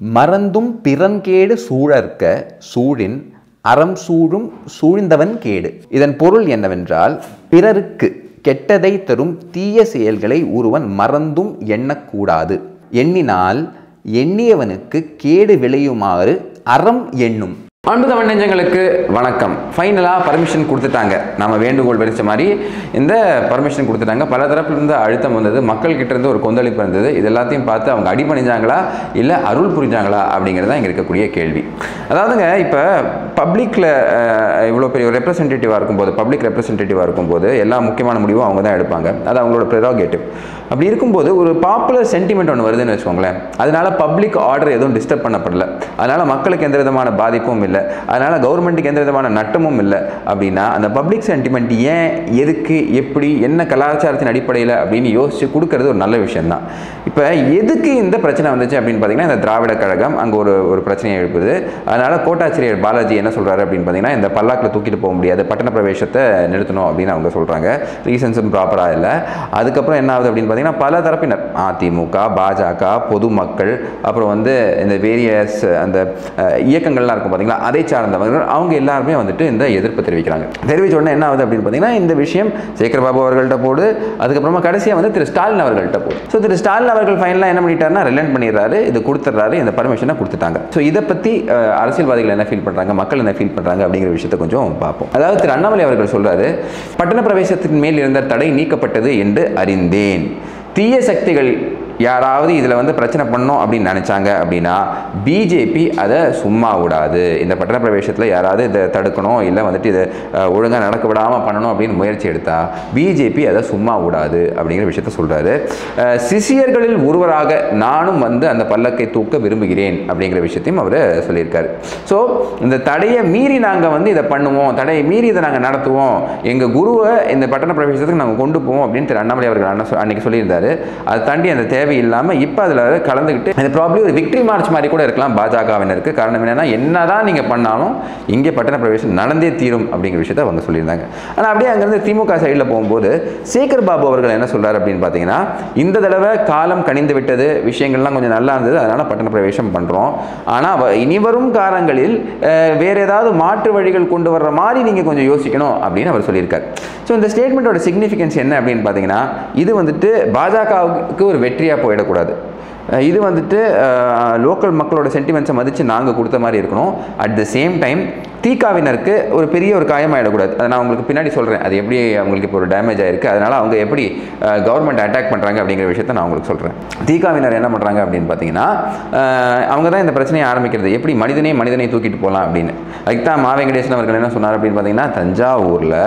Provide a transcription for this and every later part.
மறந்தும் பிறன்கேடு சூழற்க சூழின் அறம் சூழும் சூழ்ந்தவன் கேடு இதன் பொருள் என்னவென்றால் பிறருக்கு கெட்டதை தரும் தீய செயல்களை ஒருவன் மறந்தும் எண்ணக்கூடாது எண்ணினால் எண்ணியவனுக்கு கேடு விளையுமாறு அறம் எண்ணும் அன்பு தமிழ் நெஞ்சங்களுக்கு வணக்கம் ஃபைனலாக பர்மிஷன் கொடுத்துட்டாங்க நம்ம வேண்டுகோள் வரிச்ச மாதிரி இந்த பர்மிஷன் கொடுத்துட்டாங்க பல தரப்புல இருந்து அழுத்தம் வந்தது மக்கள் கிட்ட இருந்து ஒரு கொந்தளிப்பு இருந்தது இது எல்லாத்தையும் பார்த்து அவங்க அடிபணிஞ்சாங்களா இல்லை அருள் புரிஞ்சாங்களா அப்படிங்கிறது தான் இங்கே இருக்கக்கூடிய கேள்வி அதாவதுங்க இப்போ பப்ளிக்கில் இவ்வளோ பெரிய ஒரு ரெப்ரசன்டேட்டிவாக இருக்கும்போது பப்ளிக் ரெப்ரசன்டேட்டிவாக இருக்கும்போது எல்லா முக்கியமான முடிவும் அவங்க தான் எடுப்பாங்க அது அவங்களோட ப்ரெரோகேட்டிவ் அப்படி இருக்கும்போது ஒரு பாப்புலர் சென்டிமெண்ட் ஒன்று வருதுன்னு வச்சுக்கோங்களேன் அதனால பப்ளிக் ஆர்டர் எதுவும் டிஸ்டர்ப் பண்ணப்படல அதனால மக்களுக்கு எந்த விதமான பாதிப்பும் இல்லை அதனால கவர்மெண்ட்டுக்கு எந்த விதமான நட்டமும் இல்லை அப்படின்னா அந்த பப்ளிக் சென்டிமெண்ட் ஏன் எதுக்கு எப்படி என்ன கலாச்சாரத்தின் அடிப்படையில் அப்படின்னு யோசிச்சு கொடுக்கறது ஒரு நல்ல விஷயம் தான் இப்போ எதுக்கு இந்த பிரச்சனை வந்துச்சு அப்படின்னு பார்த்தீங்கன்னா இந்த திராவிட கழகம் அங்கே ஒரு ஒரு பிரச்சனையை எழுப்புது அதனால கோட்டாச்சிரியர் பாலாஜி என்ன சொல்றாரு அப்படின்னு பார்த்தீங்கன்னா இந்த பல்லாக்கில் தூக்கிட்டு போக முடியாது பட்டண பிரவேசத்தை நிறுத்தணும் அப்படின்னு அவங்க சொல்றாங்க ரீசன்ஸும் ப்ராப்பராக இல்லை அதுக்கப்புறம் என்ன ஆகுது அப்படின்னு பார்த்தீங்கன்னா பல தரப்பினர் அதிமுக பாஜக பொதுமக்கள் அப்புறம் வந்து இந்த வேரியஸ் அந்த அஹ், இயக்கங்கள்லாம் இருக்கும் பார்த்தீங்களா அதை சார்ந்தவர்கள் அவங்க எல்லாருமே வந்துட்டு இந்த எதிர்ப்பு தெரிவிக்கிறாங்க தெரிவிச்ச உடனே என்ன ஆகுது அப்படின்னு பார்த்தீங்கன்னா இந்த விஷயம் சேகர்பாபு அவர்கள்ட்ட போடு அதுக்கப்புறமா கடைசியாக வந்து திரு ஸ்டாலின் அவர்கள்ட்ட போடு ஸோ திரு ஸ்டாலின் அவர்கள் ஃபைனலாக என்ன பண்ணிட்டாருன்னா ரிலண்ட் பண்ணிடுறாரு இது கொடுத்துட்றாரு இந்த பர்மிஷனை கொடுத்துட்டாங்க ஸோ இதை பற்றி அஹ், அரசியல்வாதிகள் என்ன ஃபீல் பண்ணுறாங்க மக்கள் என்ன ஃபீல் பண்ணுறாங்க அப்படிங்கிற விஷயத்தை கொஞ்சம் பார்ப்போம் அதாவது திரு அண்ணாமலை அவர்கள் சொல்றாரு பட்டண பிரவேசத்தின் மேல் இருந்த தடை நீக்கப்பட்டது என்று அறிந்தேன் தீய சக்திகள் யாராவது இதில் வந்து பிரச்சனை பண்ணோம் அப்படின்னு நினச்சாங்க அப்படின்னா பிஜேபி அதை சும்மா விடாது இந்த பட்டண பிரவேசத்தில் யாராவது இதை தடுக்கணும் இல்லை வந்துட்டு இதை ஒழுங்காக நடக்க விடாமல் பண்ணணும் அப்படின்னு முயற்சி எடுத்தா பிஜேபி அதை சும்மா விடாது அப்படிங்கிற விஷயத்த சொல்கிறாரு சிஷியர்களில் ஒருவராக நானும் வந்து அந்த பல்லக்கை தூக்க விரும்புகிறேன் அப்படிங்கிற விஷயத்தையும் அவர் சொல்லியிருக்காரு ஸோ இந்த தடையை மீறி நாங்கள் வந்து இதை பண்ணுவோம் தடையை மீறி இதை நாங்கள் நடத்துவோம் எங்கள் குருவை இந்த பட்டண பிரவேசத்துக்கு நாங்கள் கொண்டு போவோம் அப்படின்னு திரு அண்ணாமலை அவர்கள் அண்ணா சொ- அன்னைக்கு சொல்லியிருந்தாரு அதை தாண்டி அந்த தேவை இல்லாமல் இப்போ அதில் கலந்துக்கிட்டு அது ப்ராப்ளி ஒரு விக்டரி மார்ச் மாதிரி கூட இருக்கலாம் பாஜகவினருக்கு காரணம் என்னன்னா என்னதான் நீங்கள் பண்ணாலும் இங்கே பட்டண பிரவேசம் நடந்தே தீரும் அப்படிங்கிற விஷயத்தை அவங்க சொல்லியிருந்தாங்க ஆனால் அப்படியே அங்கேருந்து திமுக சைடில் போகும்போது சேகர் பாபு அவர்கள் என்ன சொல்றாரு அப்படின்னு பார்த்தீங்கன்னா இந்த தடவை காலம் கனிந்து விட்டது விஷயங்கள்லாம் கொஞ்சம் நல்லா இருந்தது அதனால பட்டண பிரவேசம் பண்ணுறோம் ஆனால் இனி வரும் காலங்களில் அஹ், வேற ஏதாவது மாற்று வழிகள் கொண்டு வர்ற மாதிரி நீங்கள் கொஞ்சம் யோசிக்கணும் அப்படின்னு அவர் சொல்லியிருக்காரு ஸோ இந்த ஸ்டேட்மெண்ட்டோட சிக்னிஃபிகன்ஸ் என்ன அப்படின்னு பார்த்தீங்கன்னா இது வந்துட்டு பாஜகவுக்கு ஒரு வெற்றியாக போயிடக்கூடாது அஹ் இது வந்துட்டு லோக்கல் மக்களோட சென்டிமெண்ட்ஸை மதித்து நாங்கள் கொடுத்த மாதிரி இருக்கணும் அட் த சேம் டைம் தீகாவினருக்கு ஒரு பெரிய ஒரு காயமாயிடக்கூடாது அதை நான் உங்களுக்கு பின்னாடி சொல்கிறேன் அது எப்படி அவங்களுக்கு இப்போ ஒரு டேமேஜ் ஆயிருக்கு அதனால் அவங்க எப்படி கவர்மெண்ட் அட்டாக் பண்ணுறாங்க அப்படிங்கிற விஷயத்த நான் உங்களுக்கு சொல்கிறேன் தீகாவினர் என்ன பண்ணுறாங்க அப்படின்னு பார்த்தீங்கன்னா அஹ், அவங்க தான் இந்த பிரச்சனையை ஆரம்பிக்கிறது எப்படி மனிதனே மனிதனை தூக்கிட்டு போகலாம் அப்படின்னு அதுக்கு தான் மா வெங்கடேசன் அவர்கள் என்ன சொன்னார் அப்படின்னு பார்த்தீங்கன்னா தஞ்சாவூரில்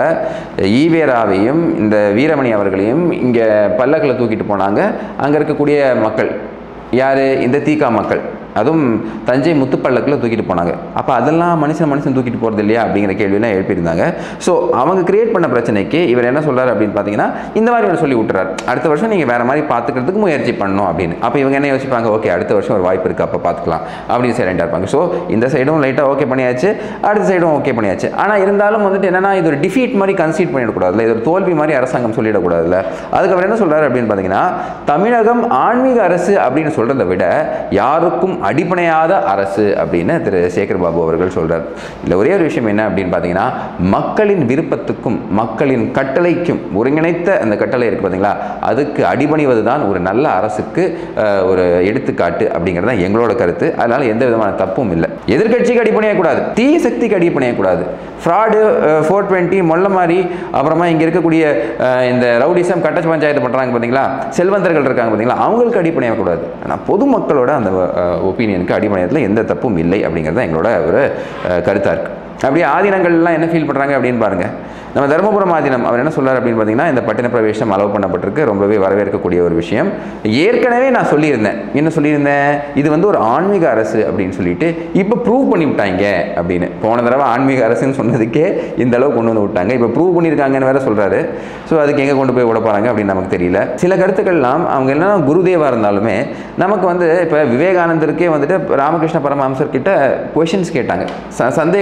ஈவேராவையும் இந்த வீரமணி அவர்களையும் இங்கே பல்லக்கில் தூக்கிட்டு போனாங்க அங்கே இருக்கக்கூடிய மக்கள் யார் இந்த தீகா மக்கள் அதுவும் தஞ்சை முத்துப்பள்ளக்கில் தூக்கிட்டு போனாங்க அப்போ அதெல்லாம் மனுஷன் மனுஷன் தூக்கிட்டு போகிறது இல்லையா அப்படிங்கிற கேள்வியெல்லாம் எழுப்பியிருந்தாங்க ஸோ அவங்க கிரியேட் பண்ண பிரச்சனைக்கு இவர் என்ன சொல்றாரு அப்படின்னு பார்த்தீங்கன்னா இந்த மாதிரி ஒன்று சொல்லி விட்டுறாரு அடுத்த வருஷம் நீங்கள் வேறு மாதிரி பார்த்துக்கிறதுக்கு முயற்சி பண்ணணும் அப்படின்னு அப்போ இவங்க என்ன யோசிப்பாங்க ஓகே அடுத்த வருஷம் ஒரு வாய்ப்பு இருக்குது அப்போ பார்த்துக்கலாம் அப்படின்னு சைலண்டாக இருப்பாங்க ஸோ இந்த சைடும் லைட்டாக ஓகே பண்ணியாச்சு அடுத்த சைடும் ஓகே பண்ணியாச்சு ஆனால் இருந்தாலும் வந்துட்டு என்னன்னா இது ஒரு டிஃபீட் மாதிரி கன்சீட் பண்ணிடக்கூடாதுல்ல இது ஒரு தோல்வி மாதிரி அரசாங்கம் சொல்லிடக்கூடாதுல்ல அதுக்கு அவர் என்ன சொல்றாரு அப்படின்னு பார்த்தீங்கன்னா தமிழகம் ஆன்மீக அரசு அப்படின்னு சொல்றதை விட யாருக்கும் அடிப்படையாத அரசு அப்படின்னு திரு சேகர் பாபு அவர்கள் சொல்றார் இல்லை ஒரே ஒரு விஷயம் என்ன அப்படின்னு பார்த்தீங்கன்னா மக்களின் விருப்பத்துக்கும் மக்களின் கட்டளைக்கும் ஒருங்கிணைத்த அந்த கட்டளை இருக்கு பார்த்தீங்களா அதுக்கு அடிபணிவது தான் ஒரு நல்ல அரசுக்கு அஹ், ஒரு எடுத்துக்காட்டு அப்படிங்கிறது தான் எங்களோட கருத்து அதனால எந்த விதமான தப்பும் இல்லை எதிர்க்கட்சிக்கு அடிப்பணியக்கூடாது தீய சக்திக்கு அடிப்பணியக்கூடாது ஃப்ராடு ஃபோர் டுவெண்ட்டி மொல்ல மாதிரி அப்புறமா இங்கே இருக்கக்கூடிய அஹ், இந்த ரவுடிசம் கட்ட பஞ்சாயத்து பண்ணுறாங்க பார்த்தீங்களா செல்வந்தர்கள் இருக்காங்க பார்த்தீங்களா அவங்களுக்கு அடிப்படையக்கூடாது ஆனால் பொதுமக்களோட அந்த ஒப்பீனியனுக்கு அடிப்படையத்தில் எந்த தப்பும் இல்லை அப்படிங்கிறது தான் எங்களோட ஒரு கருத்தாக இருக்குது அப்படியே ஆதீனங்கள்லாம் என்ன ஃபீல் பண்ணுறாங்க அப்படின்னு பாருங்கள் நம்ம தருமபுரம் ஆதீனம் அவர் என்ன சொல்றாரு அப்படின்னு பார்த்தீங்கன்னா இந்த பட்டின பிரவேசம் அலோவ் பண்ணப்பட்டிருக்கு ரொம்பவே வரவேற்கக்கூடிய ஒரு விஷயம் ஏற்கனவே நான் சொல்லியிருந்தேன் என்ன சொல்லியிருந்தேன் இது வந்து ஒரு ஆன்மீக அரசு அப்படின்னு சொல்லிட்டு இப்போ ப்ரூவ் பண்ணி விட்டாங்க அப்படின்னு போன தடவை ஆன்மீக அரசுன்னு சொன்னதுக்கே இந்த அளவு கொண்டு வந்து விட்டாங்க இப்போ ப்ரூவ் பண்ணியிருக்காங்கன்னு வேற சொல்றாரு ஸோ அதுக்கு எங்கே கொண்டு போய் விட போகிறாங்க அப்படின்னு நமக்கு தெரியல சில கருத்துக்கள்லாம் அவங்க என்ன குருதேவா இருந்தாலுமே நமக்கு வந்து இப்போ விவேகானந்தருக்கே வந்துட்டு ராமகிருஷ்ண பரமஹம்சர் கிட்ட கொஷின்ஸ் கேட்டாங்க ச- சந்தேகம் இருந்தது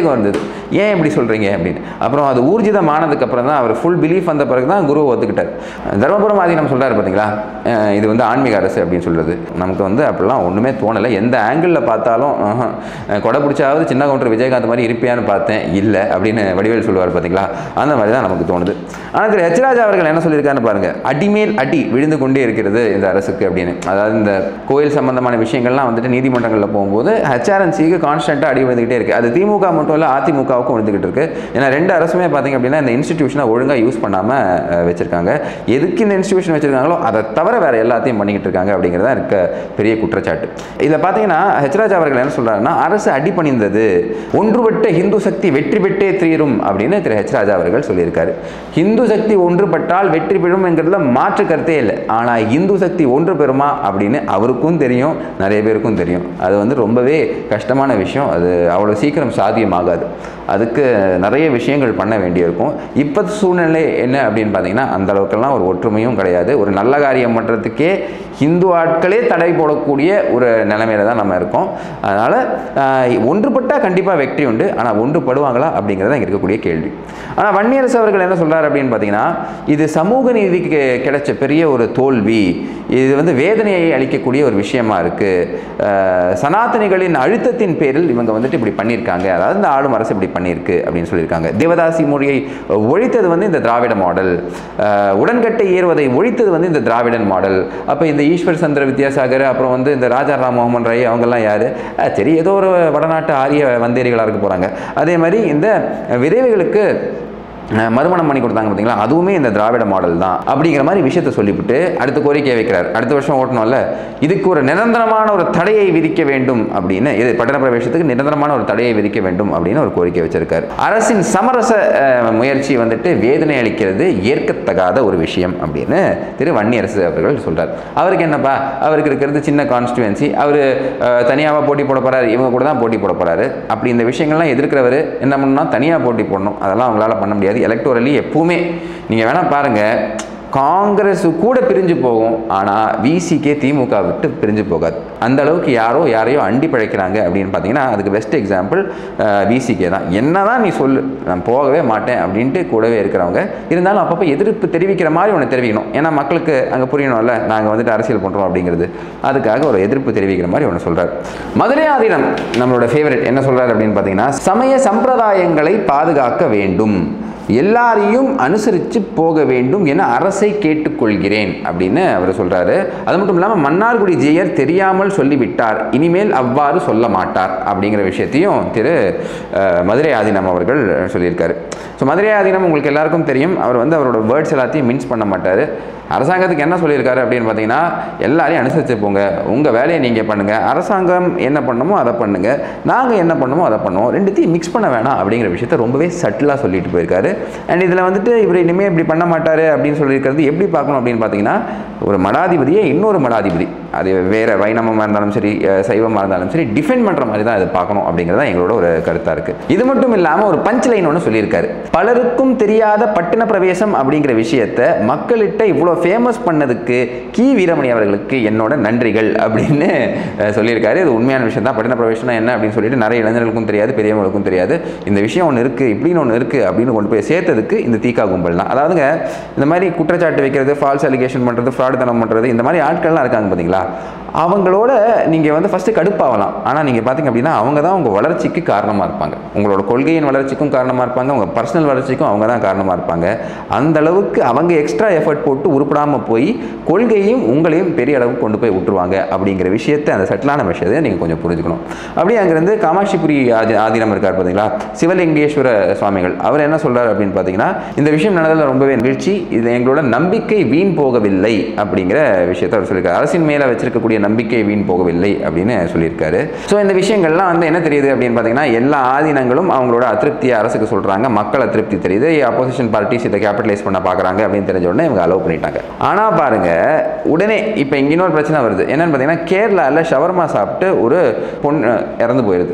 ஏன் இப்படி சொல்கிறீங்க அப்படின்னு அப்புறம் அது ஊர்ஜிதமானதுக்கு அப்புறம் தான் அவர் ஃபுல் பிலீஃப் வந்த பிறகு தான் குருவை ஒத்துக்கிட்டார் தர்மபுரம் ஆதீனம் சொல்கிறாரு பார்த்தீங்களா அஹ் இது வந்து ஆன்மீக அரசு அப்படின்னு சொல்கிறது நமக்கு வந்து அப்படிலாம் ஒன்றுமே தோணலை எந்த ஆங்கிளில் பார்த்தாலும் ஆஹா, அஹ் கொடை பிடிச்சாவது சின்ன கவுண்டர் விஜயகாந்த் மாதிரி இருப்பியான்னு பார்த்தேன் இல்லை அப்படின்னு வடிவேல் சொல்லுவார் பார்த்தீங்களா அந்த மாதிரி தான் நமக்கு தோணுது ஆனால் திரு ஹெச்ராஜா அவர்கள் என்ன சொல்லியிருக்காருன்னு பாருங்க அடிமேல் அடி விழுந்து கொண்டே இருக்கிறது இந்த அரசுக்கு அப்படின்னு அதாவது இந்த கோயில் சம்பந்தமான விஷயங்கள்லாம் வந்துட்டு நீதிமன்றங்களில் போகும்போது ஹெச்ஆர்என்சிக்கு கான்ஸ்டன்ட்டாக அடி விழுந்துகிட்டே இருக்கு அது திமுக மட்டும் இல்லை அதிமுகவுக்கும் விழுந்துகிட்டு இருக்கு ஏன்னா ரெண்டு அரசுமே பார்த்தீங்க அப்படின்னா இந்த இன்ஸ்டிடியூஷனை ஒழுங்காக யூஸ் பண்ணாமல் வச்சிருக்காங்க எதுக்கு இந்த இன்ஸ்டிடியூஷன் வச்சிருக்காங்களோ அதை தவிர வேற எல்லாத்தையும் பண்ணிக்கிட்டு இருக்காங்க அப்படிங்கிறதா இருக்க பெரிய குற்றச்சாட்டு இதில் பார்த்தீங்கன்னா ஹெச்ராஜ் அவர்கள் என்ன சொல்றாருன்னா அரசு அடிபணிந்தது ஒன்றுபட்ட ஹிந்து சக்தி வெற்றி பெற்றே தீரும் அப்படின்னு திரு ஹெச் ராஜா அவர்கள் சொல்லியிருக்காரு ஹிந்து சக்தி ஒன்றுபட்டால் வெற்றி பெறும் என்கிறதுல மாற்று கருத்தே இல்லை ஆனால் இந்து சக்தி ஒன்று பெறுமா அப்படின்னு அவருக்கும் தெரியும் நிறைய பேருக்கும் தெரியும் அது வந்து ரொம்பவே கஷ்டமான விஷயம் அது அவ்வளோ சீக்கிரம் சாத்தியமாகாது அதுக்கு நிறைய விஷயங்கள் பண்ண வேண்டியிருக்கும் இப்போ சூழ்நிலை என்ன அப்படின்னு பார்த்தீங்கன்னா அந்த அளவுக்கெல்லாம் ஒரு ஒற்றுமையும் கிடையாது ஒரு நல்ல காரியம் பண்ணுறதுக்கே ஹிந்து ஆட்களே தடை போடக்கூடிய ஒரு நிலைமையில தான் நம்ம இருக்கோம் அதனால் ஒன்றுபட்டால் கண்டிப்பாக வெற்றி உண்டு ஆனால் ஒன்றுபடுவாங்களா அப்படிங்கிறது இங்கே இருக்கக்கூடிய கேள்வி ஆனால் வன்னியரசு அவர்கள் என்ன சொல்றாரு அப்படின்னு பார்த்தீங்கன்னா இது சமூக நீதிக்கு கிடைச்ச பெரிய ஒரு தோல்வி இது வந்து வேதனையை அளிக்கக்கூடிய ஒரு விஷயமா இருக்கு அஹ், சனாதனிகளின் அழுத்தத்தின் பேரில் இவங்க வந்துட்டு இப்படி பண்ணியிருக்காங்க அதாவது இந்த ஆளும் அரசு இப்படி பண்ணியிருக்கு அப்படின்னு சொல்லியிருக்காங்க தேவதாசி மொழியை ஒழித்தது வந்து இந்த திராவிட மாடல் அஹ், உடன்கட்டை ஏறுவதை ஒழித்தது வந்து இந்த திராவிடன் மாடல் அப்போ இந்த ஈஸ்வர் சந்திர வித்யாசாகர் அப்புறம் வந்து இந்த ராஜா ராம் மோகன் ராய் அவங்கெல்லாம் யார் சரி ஏதோ ஒரு வடநாட்டு ஆரிய வந்தேரிகளாக இருக்க போகிறாங்க அதே மாதிரி இந்த விதவைகளுக்கு அஹ், மறுமணம் பண்ணி கொடுத்தாங்க பார்த்தீங்களா அதுவுமே இந்த திராவிட மாடல் தான் அப்படிங்கிற மாதிரி விஷயத்தை சொல்லிவிட்டு அடுத்த கோரிக்கையை வைக்கிறார் அடுத்த வருஷம் ஓட்டணும்ல இதுக்கு ஒரு நிரந்தரமான ஒரு தடையை விதிக்க வேண்டும் அப்படின்னு இது பட்டண பிரவேசத்துக்கு நிரந்தரமான ஒரு தடையை விதிக்க வேண்டும் அப்படின்னு ஒரு கோரிக்கை வச்சிருக்காரு அரசின் சமரச அஹ், முயற்சி வந்துட்டு வேதனை அளிக்கிறது ஏற்கத்தகாத ஒரு விஷயம் அப்படின்னு திரு வன்னியரசு அவர்கள் சொல்றார் அவருக்கு என்னப்பா அவருக்கு இருக்கிறது சின்ன கான்ஸ்டுவன்சி அவர் தனியாக போட்டி போட போறாரு இவங்க கூட தான் போட்டி போட போறாரு அப்படி இந்த விஷயங்கள்லாம் எதிர்க்கிறவர் என்ன பண்ணணும்னா தனியாக போட்டி போடணும் அதெல்லாம் அவங்களால பண்ண முடியாது எலக்டோரலி எப்பவுமே நீங்கள் வேணால் பாருங்கள் காங்கிரஸ் கூட பிரிஞ்சு போகும் ஆனால் விசிகே திமுக விட்டு பிரிஞ்சு போகாது அந்த அளவுக்கு யாரோ யாரையோ அண்டி பழைக்கிறாங்க அப்படின்னு பார்த்தீங்கன்னா அதுக்கு பெஸ்ட் எக்ஸாம்பிள் விசிகே தான் என்னதான் நீ சொல்லு நான் போகவே மாட்டேன் அப்படின்ட்டு கூடவே இருக்கிறவங்க இருந்தாலும் அப்பப்போ எதிர்ப்பு தெரிவிக்கிற மாதிரி ஒன்று தெரிவிக்கணும் ஏன்னா மக்களுக்கு அங்கே புரியணும்ல நாங்கள் வந்துட்டு அரசியல் பண்ணுறோம் அப்படிங்கிறது அதுக்காக ஒரு எதிர்ப்பு தெரிவிக்கிற மாதிரி ஒன்று சொல்கிறார் மதுரை ஆதீனம் நம்மளோட ஃபேவரட் என்ன சொல்கிறார் அப்படின்னு பார்த்தீங்கன்னா சமய சம்பிரதாயங்களை பாதுகாக்க வேண்டும் எல்லாரையும் அனுசரித்து போக வேண்டும் என அரசை கேட்டுக்கொள்கிறேன் அப்படின்னு அவர் சொல்றாரு அது மட்டும் இல்லாமல் மன்னார்குடி ஜெயர் தெரியாமல் சொல்லிவிட்டார் இனிமேல் அவ்வாறு சொல்ல மாட்டார் அப்படிங்கிற விஷயத்தையும் திரு அஹ், மதுரை ஆதீனம் அவர்கள் சொல்லியிருக்காரு ஸோ மதுரை ஆதீனம் உங்களுக்கு எல்லாருக்கும் தெரியும் அவர் வந்து அவரோட வேர்ட்ஸ் எல்லாத்தையும் மின்ஸ் பண்ண மாட்டார் அரசாங்கத்துக்கு என்ன சொல்லியிருக்காரு அப்படின்னு பார்த்தீங்கன்னா எல்லாரையும் அனுசரித்து போங்க உங்கள் வேலையை நீங்கள் பண்ணுங்கள் அரசாங்கம் என்ன பண்ணுமோ அதை பண்ணுங்கள் நாங்கள் என்ன பண்ணுமோ அதை பண்ணுவோம் ரெண்டுத்தையும் மிக்ஸ் பண்ண வேணாம் அப்படிங்கிற விஷயத்த ரொம்பவே சட்டிலாக சொல்லிட்டு போயிருக்காரு அண்ட் இதில் வந்துட்டு இவர் இனிமேல் இப்படி பண்ண மாட்டார் அப்படின்னு சொல்லியிருக்கிறது எப்படி பார்க்கணும் அப்படின்னு பார்த்தீங்கன்னா ஒரு மடாதிபதியே இன்னொரு மடாதிபதி அது வேறு வைணவமாக இருந்தாலும் சரி அஹ், சைவமாக இருந்தாலும் சரி டிஃபெண்ட் பண்ணுற மாதிரி தான் இதை பார்க்கணும் அப்படிங்கிறது தான் எங்களோட ஒரு கருத்தாக இருக்குது இது மட்டும் இல்லாமல் ஒரு பஞ்ச் லைன் ஒன்று சொல்லியிருக்காரு பலருக்கும் தெரியாத பட்டின பிரவேசம் அப்படிங்கிற விஷயத்தை மக்கள்கிட்ட இவ்வளோ ஃபேமஸ் பண்ணதுக்கு கி வீரமணி அவர்களுக்கு என்னோட நன்றிகள் அப்படின்னு அஹ், சொல்லியிருக்காரு இது உண்மையான விஷயம் தான் பட்டின பிரவேசம்னா என்ன அப்படின்னு சொல்லிட்டு நிறைய இளைஞர்களுக்கும் தெரியாது பெரியவங்களுக்கும் தெரியாது இந்த விஷயம் ஒன்று இருக்குது இப்படின்னு ஒன்று இருக்குது அப்படின்னு கொண்டு போய் சேர்த்ததுக்கு இந்த தீக்கா கும்பல் தான் அதாவதுங்க இந்த மாதிரி குற்றச்சாட்டு வைக்கிறது ஃபால்ஸ் அலிகேஷன் பண்ணுறது ஃப்ராடுத்தனம் பண்ணுறது இந்த மாதிரி ஆட்கள்லாம் இருக்காங்க பார்த்தீங்களா அவங்களோட நீங்கள் வந்து ஃபஸ்ட்டு கடுப்பாகலாம் ஆனால் நீங்கள் பார்த்தீங்க அப்படின்னா அவங்க தான் உங்கள் வளர்ச்சிக்கு காரணமாக இருப்பாங்க உங்களோட கொள்கையின் வளர்ச்சிக்கும் காரணமாக இருப்பாங்க உங்கள் பர்சனல் வளர்ச்சிக்கும் அவங்க தான் காரணமாக இருப்பாங்க அந்த அளவுக்கு அவங்க எக்ஸ்ட்ரா எஃபர்ட் போட்டு உருப்படாமல் போய் கொள்கையும் உங்களையும் பெரிய அளவுக்கு கொண்டு போய் விட்டுருவாங்க அப்படிங்கிற விஷயத்தை அந்த செட்டிலான விஷயத்தை நீங்கள் கொஞ்சம் புரிஞ்சுக்கணும் அப்படியே அங்கேருந்து காமாட்சிபுரி ஆதி ஆதீனம் இருக்கார் பார்த்தீங்களா சிவலிங்கேஸ்வர சுவாமிகள் அவர் என்ன சொல்றாரு அப்படின்னு பார்த்தீங்கன்னா இந்த விஷயம் நடந்ததில் ரொம்பவே வீழ்ச்சி இது எங்களோட நம்பிக்கை வீண் போகவில்லை அப்படிங்கிற விஷயத்தை அவர் சொல்லியிருக்காரு அரசின் மேலே வச்சிருக்கக்கூடிய நம்பிக்கை வீண் போகவில்லை அப்படின்னு சொல்லியிருக்காரு ஸோ இந்த விஷயங்கள்லாம் வந்து என்ன தெரியுது அப்படின்னு பார்த்தீங்கன்னா எல்லா ஆதீனங்களும் அவங்களோட அதிருப்தியை அரசுக்கு சொல்கிறாங்க மக்கள் அதிருப்தி தெரியுது அப்போசிஷன் பார்ட்டிஸ் இதை கேபிட்டலைஸ் பண்ண பார்க்குறாங்க அப்படின்னு தெரிஞ்ச உடனே இவங்க அலோவ் பண்ணிட்டாங்க ஆனால் பாருங்க உடனே இப்போ இங்கே இன்னொரு பிரச்சனை வருது என்னன்னு பார்த்தீங்கன்னா கேரளாவில் ஷவர்மா சாப்பிட்டு ஒரு பொண்ணு இறந்து போயிடுது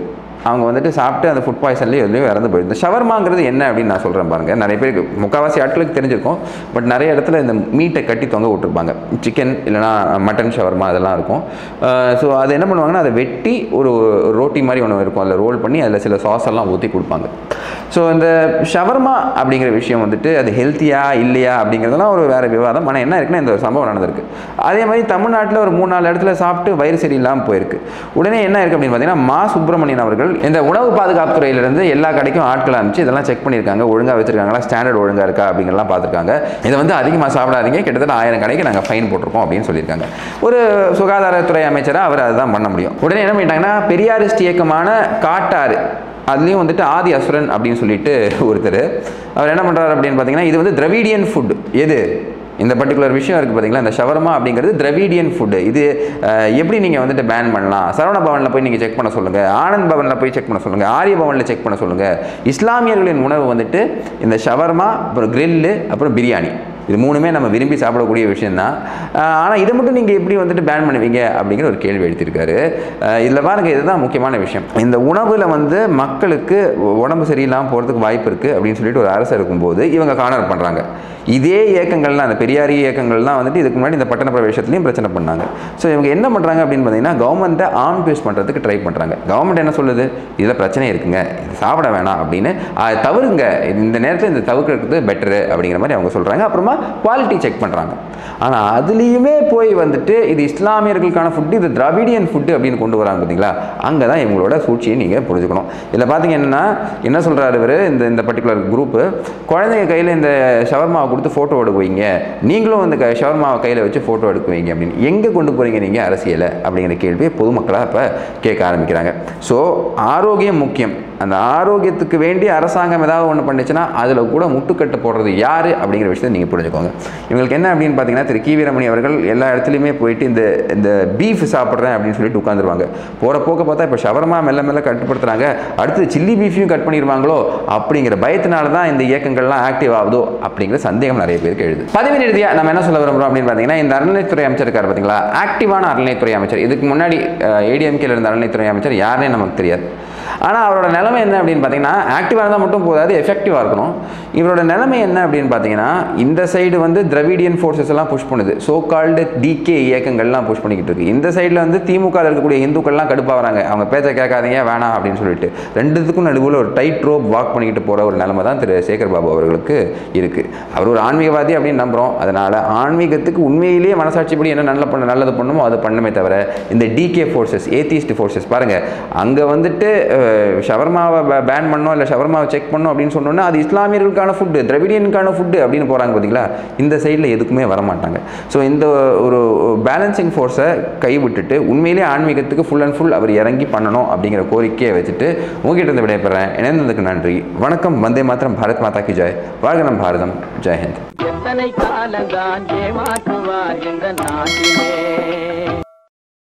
அவங்க வந்துட்டு சாப்பிட்டு அந்த ஃபுட் பாய்சன்லேயும் எதுலேயும் இறந்து போயிடும் இந்த ஷவர்மாங்கிறது என்ன அப்படின்னு நான் சொல்கிறேன் பாருங்கள் நிறைய பேருக்கு முக்கால்வாசி ஆட்களுக்கு தெரிஞ்சிருக்கும் பட் நிறைய இடத்துல இந்த மீட்டை கட்டி தொங்க விட்டுருப்பாங்க சிக்கன் இல்லைனா மட்டன் ஷவர்மா அதெல்லாம் இருக்கும் ஸோ அது என்ன பண்ணுவாங்கன்னா அதை வெட்டி ஒரு ரோட்டி மாதிரி ஒன்று இருக்கும் அதில் ரோல் பண்ணி அதில் சில சாஸ் எல்லாம் ஊற்றி கொடுப்பாங்க ஸோ இந்த ஷவர்மா அப்படிங்கிற விஷயம் வந்துட்டு அது ஹெல்த்தியா இல்லையா அப்படிங்கிறதெல்லாம் ஒரு வேறு விவாதம் ஆனால் என்ன இருக்குன்னா இந்த ஒரு சம்பவம் நடந்திருக்கு அதே மாதிரி தமிழ்நாட்டில் ஒரு மூணு நாலு இடத்துல சாப்பிட்டு வயிறு சரியில்லாமல் போயிருக்கு உடனே என்ன இருக்குது அப்படின்னு பார்த்தீங்கன்னா மா சுப்பிரமணியன் அவர்கள் இந்த உணவு பாதுகாப்பு துறையிலிருந்து எல்லா கடைக்கும் ஆட்கள் அனுப்பிச்சு இதெல்லாம் செக் பண்ணியிருக்காங்க ஒழுங்காக வச்சிருக்காங்களா ஸ்டாண்டர்ட் ஒழுங்காக இருக்கா அப்படிங்கிறலாம் பார்த்துருக்காங்க இதை வந்து அதிகமாக சாப்பிடாதீங்க கிட்டத்தட்ட ஆயிரம் கடைக்கு நாங்கள் ஃபைன் போட்டிருக்கோம் அப்படின்னு சொல்லியிருக்காங்க ஒரு சுகாதாரத்துறை அமைச்சராக அவர் அதுதான் பண்ண முடியும் உடனே என்ன பண்ணிட்டாங்கன்னா பெரியாரிஸ்ட் இயக்கமான காட்டாறு அதுலேயும் வந்துட்டு ஆதி அசுரன் அப்படின்னு சொல்லிட்டு ஒருத்தர் அவர் என்ன பண்ணுறாரு அப்படின்னு பார்த்தீங்கன்னா இது வந்து திரவிடியன் ஃபுட் எது இந்த பர்டிகுலர் விஷயம் இருக்குது பார்த்தீங்களா இந்த ஷவர்மா அப்படிங்கிறது திரவிடியன் ஃபுட்டு இது அஹ், எப்படி நீங்கள் வந்துட்டு பேன் பண்ணலாம் சரவண பவனில் போய் நீங்கள் செக் பண்ண சொல்லுங்கள் ஆனந்த் பவனில் போய் செக் பண்ண சொல்லுங்கள் ஆரிய பவனில் செக் பண்ண சொல்லுங்கள் இஸ்லாமியர்களின் உணவு வந்துட்டு இந்த ஷவர்மா அப்புறம் கிரில்லு அப்புறம் பிரியாணி இது மூணுமே நம்ம விரும்பி சாப்பிடக்கூடிய விஷயம்தான் ஆனால் இதை மட்டும் நீங்கள் எப்படி வந்துட்டு பேன் பண்ணுவீங்க அப்படிங்கிற ஒரு கேள்வி எழுத்திருக்காரு இதில் பாருங்க இதுதான் முக்கியமான விஷயம் இந்த உணவில் வந்து மக்களுக்கு உடம்பு சரியில்லாமல் போகிறதுக்கு வாய்ப்பு இருக்குது அப்படின்னு சொல்லிட்டு ஒரு அரசு இருக்கும்போது இவங்க கார்னர் பண்ணுறாங்க இதே இயக்கங்கள்லாம் அந்த பெரியாரி இயக்கங்கள்லாம் வந்துட்டு இதுக்கு முன்னாடி இந்த பட்டண பிரவேசத்துலையும் பிரச்சனை பண்ணாங்க ஸோ இவங்க என்ன பண்ணுறாங்க அப்படின்னு பார்த்தீங்கன்னா கவர்மெண்ட்டை ஆர்ம் பேஸ் பண்ணுறதுக்கு ட்ரை பண்ணுறாங்க கவர்மெண்ட் என்ன சொல்லுது இதில் பிரச்சனை இருக்குங்க இது சாப்பிட வேணாம் அப்படின்னு அதை தவிருங்க இந்த நேரத்தில் இந்த தவிர்க்கிறது பெட்டரு அப்படிங்கிற மாதிரி அவங்க சொல்கிறாங்க அப்புறமா குவாலிட்டி செக் பண்ணுறாங்க ஆனால் அதுலேயுமே போய் வந்துட்டு இது இஸ்லாமியர்களுக்கான ஃபுட்டு இது திராவிடியன் ஃபுட்டு அப்படின்னு கொண்டு வராங்க பார்த்தீங்களா அங்கே தான் இவங்களோட சூழ்ச்சியை நீங்கள் புரிஞ்சுக்கணும் இதில் பார்த்தீங்க என்னன்னா என்ன சொல்கிறாரு இவர் இந்த இந்த பர்டிகுலர் குரூப்பு குழந்தைங்க கையில் இந்த ஷவர்மாவை கொடுத்து ஃபோட்டோ எடுக்க வைங்க நீங்களும் இந்த க ஷவர்மாவை கையில் வச்சு ஃபோட்டோ எடுக்க வைங்க அப்படின்னு எங்கே கொண்டு போகிறீங்க நீங்கள் அரசியலை அப்படிங்கிற கேள்வியை பொதுமக்களாக இப்போ கேட்க ஆரம்பிக்கிறாங்க ஸோ ஆரோக்கியம் முக்கியம் அந்த ஆரோக்கியத்துக்கு வேண்டி அரசாங்கம் ஏதாவது ஒன்று பண்ணுச்சுன்னா அதில் கூட முட்டுக்கட்டு போடுறது யார் அப்படிங்கிற விஷயத்தை நீங்கள் புரிஞ்சுக்கோங்க இவங்களுக்கு என்ன அப்படின்னு பார்த்தீங்கன்னா திரு கி வீரமணி அவர்கள் எல்லா இடத்துலையுமே போயிட்டு இந்த இந்த பீஃப் சாப்பிட்றேன் அப்படின்னு சொல்லிட்டு உட்காந்துருவாங்க போகிற போக்க பார்த்தா இப்போ ஷவர்மா மெல்ல மெல்ல கட்டுப்படுத்துறாங்க அடுத்து சில்லி பீஃபையும் கட் பண்ணிடுவாங்களோ அப்படிங்கிற பயத்தினால தான் இந்த இயக்கங்கள்லாம் ஆக்டிவ் ஆகுதோ அப்படிங்கிற சந்தேகம் நிறைய பேருக்கு எழுது பதவி ரீதியாக நம்ம என்ன சொல்ல விரும்புகிறோம் அப்படின்னு பார்த்தீங்கன்னா இந்த அறநிலைத்துறை அமைச்சர் இருக்கார் பார்த்தீங்களா ஆக்டிவான அறநிலைத்துறை அமைச்சர் இதுக்கு முன்னாடி ஏடிஎம்கேல இருந்த அறநிலைத்துறை அமைச்சர் யாருன்னே நமக்கு தெரியாது ஆனால் அவரோட நிலைமை என்ன அப்படின்னு பார்த்தீங்கன்னா ஆக்டிவாக இருந்தால் மட்டும் போதாது எஃபெக்டிவாக இருக்கணும் இவரோட நிலைமை என்ன அப்படின்னு பார்த்தீங்கன்னா இந்த சைடு வந்து திராவிடியன் ஃபோர்ஸஸ் எல்லாம் புஷ் பண்ணுது சோ கால்டு டிகே இயக்கங்கள்லாம் புஷ் பண்ணிக்கிட்டு இருக்கு இந்த சைடில் வந்து திமுக ல இருக்கக்கூடிய இந்துக்கள்லாம் கடுப்பாக வராங்க அவங்க பேச்சை கேட்காதீங்க வேணாம் அப்படின்னு சொல்லிட்டு ரெண்டுத்துக்கும் நடுவில் ஒரு டைட் ரோப் வாக் பண்ணிக்கிட்டு போகிற ஒரு நிலைமை தான் திரு சேகர் பாபு அவர்களுக்கு இருக்குது அவர் ஒரு ஆன்மீகவாதி அப்படின்னு நம்புகிறோம் அதனால் ஆன்மீகத்துக்கு உண்மையிலேயே மனசாட்சிப்படி என்ன நல்ல பண்ண நல்லது பண்ணுமோ அது பண்ணுமே தவிர இந்த டிகே ஃபோர்ஸஸ் ஏத்திஸ்ட் ஃபோர்ஸஸ் பாருங்கள் அங்கே வந்துட்டு அஹ், ஷவர்மாவை பேன் பண்ணோம் இல்லை ஷவர்மாவை செக் பண்ணோம் அப்படின்னு சொன்னோன்னா அது இஸ்லாமியர்களுக்கான ஃபுட்டு திராவிடியனுக்கான ஃபுட்டு அப்படின்னு போகிறாங்க பார்த்தீங்களா இந்த சைடில் எதுக்குமே வரமாட்டாங்க ஸோ இந்த ஒரு பேலன்சிங் ஃபோர்ஸை கைவிட்டுட்டு உண்மையிலேயே ஆன்மீகத்துக்கு ஃபுல் அண்ட் ஃபுல் அவர் இறங்கி பண்ணணும் அப்படிங்கிற கோரிக்கையை வச்சுட்டு உங்ககிட்ட இருந்து விடைபெறேன் இணைந்ததுக்கு நன்றி வணக்கம் வந்தே மாத்திரம் பாரத் மாதா கி ஜெய் வாழ்க நம் பாரதம் ஜெய் ஹிந்த் எத்தனை காலந்தான் ஏமாற்றுவார் இந்த நாட்டிலே